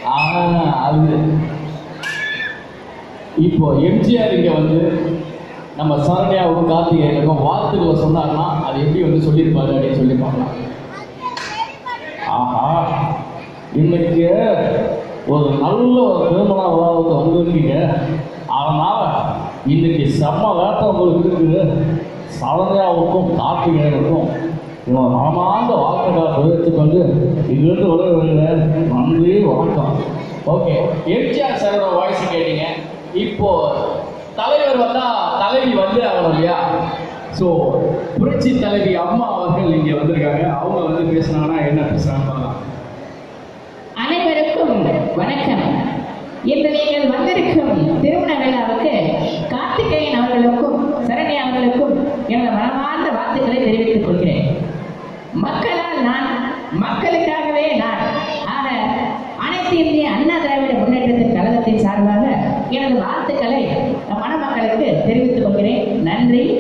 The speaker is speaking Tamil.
ஆ, அது இப்போ எம்ஜிஆர் இங்க வந்து நம்ம சரண்யாவுக்கும் கார்த்திகேயனுக்கும் வாழ்த்துக்களை சொன்னாருன்னா அது எப்படி வந்து சொல்லியிருப்பாரு அப்படின்னு சொல்லி பார்க்கலாம் ஆஹா இன்னைக்கு ஒரு நல்ல ஒரு திருமண விழாவுக்கு வந்திருக்கீங்க அதனால இன்னைக்கு செம்ம வேட்டம் உங்களுக்கு இருக்குது சரண்யாவுக்கும் கார்த்திகேயனுக்கும் இவன் மனமார்ந்த வாழ்த்துக்களை தெரிவித்துக் கொண்டு இங்கிருந்து விளையாடுகிறேன் நன்றி வணக்கம் ஓகே எம்ஜிஆர் சாரோட வாய்ஸ் கேட்டீங்க இப்போ தலைவர் வந்தா தலைவி வந்து ஆகணும் இல்லையா ஸோ புரட்சி தலைவி அம்மா அவர்கள் இங்கே வந்திருக்காங்க அவங்க வந்து பேசுனாங்கன்னா என்ன பேசுறாங்க பார்க்கலாம் அனைவருக்கும் வணக்கம் இன்று நீங்கள் வந்திருக்கும் திருமண விழாவுக்கு கார்த்திகேயன் அவர்களுக்கும் சரண்யா அவர்களுக்கும் எனது மனமார்ந்த வாழ்த்துக்களை தெரிவித்துக் கொள்கிறேன் மக்களால் நான் மக்களுக்காகவே நான் ஆன அனைத்து இந்திய அண்ணா திராவிட முன்னேற்றத்தின் கழகத்தின் சார்பாக எனது வாழ்த்துக்களை மணமக்களுக்கு தெரிவித்துக் கொள்கிறேன் நன்றி